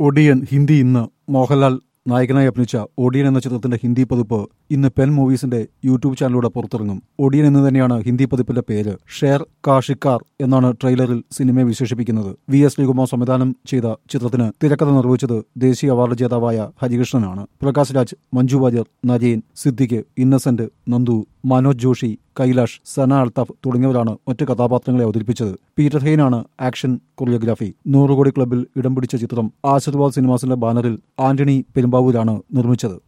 ഒഡിയൻ ഹിന്ദി ഇന്ന് മോഹൻലാൽ നായകനായി അഭിനയിച്ച ഒഡിയൻ എന്ന ചിത്രത്തിന്റെ ഹിന്ദി പതിപ്പ് ഇന്ന് പെൻ മൂവീസിന്റെ യൂട്യൂബ് ചാനലിലൂടെ പുറത്തിറങ്ങും ഒഡിയൻ എന്ന് തന്നെയാണ് ഹിന്ദി പതിപ്പിന്റെ പേര് ഷേർ കാ ഷിക്കാർ എന്നാണ് ട്രെയിലറിൽ സിനിമയെ വിശേഷിപ്പിക്കുന്നത് വി എസ് ശ്രീകുമാർ സംവിധാനം ചെയ്ത ചിത്രത്തിന് തിരക്കഥ നിർവഹിച്ചത് ദേശീയ അവാർഡ് ജേതാവായ ഹരികൃഷ്ണനാണ് പ്രകാശ് രാജ് മഞ്ജു വാര്യർ നരേൻ സിദ്ദിഖ് ഇന്നസെന്റ് നന്ദു മനോജ് ജോഷി കൈലാഷ് സന അൽത്താഫ് തുടങ്ങിയവരാണ് മറ്റ് കഥാപാത്രങ്ങളെ അവതരിപ്പിച്ചത് പീറ്റർ ഹെയ്നാണ് ആക്ഷൻ കൊറിയോഗ്രാഫി നൂറുകോടി ക്ലബിൽ ഇടം പിടിച്ച ചിത്രം ആശീർവാദ് സിനിമാസിന്റെ ബാനറിൽ ആന്റണി പെരുമ്പാവൂരാണ് നിർമ്മിച്ചത്